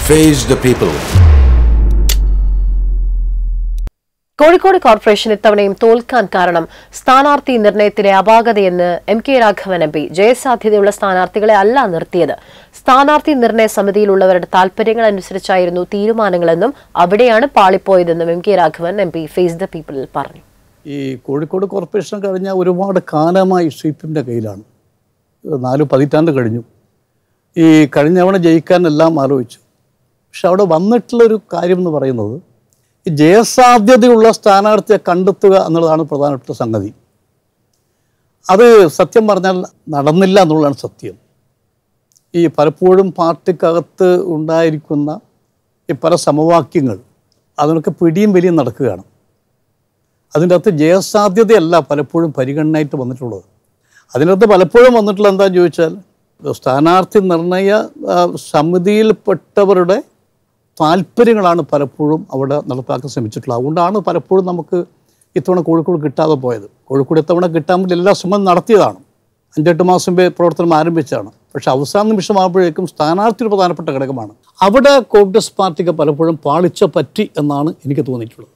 Face the people. Kozhikode corporation ഇത്തവണയും തോൽക്കാൻ കാരണം സ്ഥാനാർത്ഥി നിർണയത്തിലെ അപാകതയെന്ന് M K Raghavan M P ജയസാധ്യതയുള്ള സ്ഥാനാർത്ഥികളെ അല്ല നിർത്തിയത് സ്ഥാനാർത്ഥി നിർണയ സമിതിയിലുള്ളവരുടെ താൽപര്യങ്ങൾ അനുസരിച്ചായിരുന്നു തീരുമാനങ്ങളെന്നും അവിടെയാണ് പാളിപ്പോയതെന്നും M K Raghavan M P face the പീപ്പിളിൽ പറഞ്ഞു ഈ കോഴിക്കോട് കോർപ്പറേഷൻ കഴിഞ്ഞ ഒരുപാട് കാലമായി സ്വീപ്പിൻ്റെ കയ്യിലാണ് ഇത് നാല് പതിറ്റാണ്ട് കഴിഞ്ഞു ഈ കഴിഞ്ഞ തവണ ജയിക്കാൻ എല്ലാം ആലോചിച്ചു പക്ഷെ അവിടെ വന്നിട്ടുള്ളൊരു കാര്യം എന്ന് പറയുന്നത് ഈ ജയസാധ്യതയുള്ള സ്ഥാനാർത്ഥിയെ കണ്ടെത്തുക എന്നുള്ളതാണ് പ്രധാനപ്പെട്ട സംഗതി അത് സത്യം പറഞ്ഞാൽ നടന്നില്ല എന്നുള്ളതാണ് സത്യം ഈ പലപ്പോഴും പാർട്ടിക്കകത്ത് ഉണ്ടായിരിക്കുന്ന ഈ പല സമവാക്യങ്ങൾ അതിനൊക്കെ പിടിയും വലിയും നടക്കുകയാണ് അതിൻ്റെ അകത്ത് ജയസാധ്യതയല്ല പലപ്പോഴും പരിഗണനയായിട്ട് വന്നിട്ടുള്ളത് അതിനകത്ത് പലപ്പോഴും വന്നിട്ടുള്ള എന്താണെന്ന് ചോദിച്ചാൽ സ്ഥാനാർത്ഥി നിർണയ ആ, സമിതിയിൽപ്പെട്ടവരുടെ താല്പര്യങ്ങളാണ് പലപ്പോഴും അവിടെ നടപ്പാക്കാൻ ശ്രമിച്ചിട്ടുള്ളത് അതുകൊണ്ടാണ് പലപ്പോഴും നമുക്ക് ഇത്തവണ കോഴിക്കോട് കിട്ടാതെ പോയത് കോഴിക്കോട് ഇത്തവണ കിട്ടാൻ വേണ്ടി എല്ലാ ശ്രമം നടത്തിയതാണ് അഞ്ചെട്ട് മാസം മുമ്പേ പ്രവർത്തനം ആരംഭിച്ചതാണ് പക്ഷെ അവസാന നിമിഷമാകുമ്പോഴേക്കും സ്ഥാനാർത്ഥി ഒരു പ്രധാനപ്പെട്ട ഘടകമാണ് അവിടെ കോൺഗ്രസ് പാർട്ടിക്ക് പലപ്പോഴും പാളിച്ച പറ്റി എന്നാണ് എനിക്ക് തോന്നിയിട്ടുള്ളത്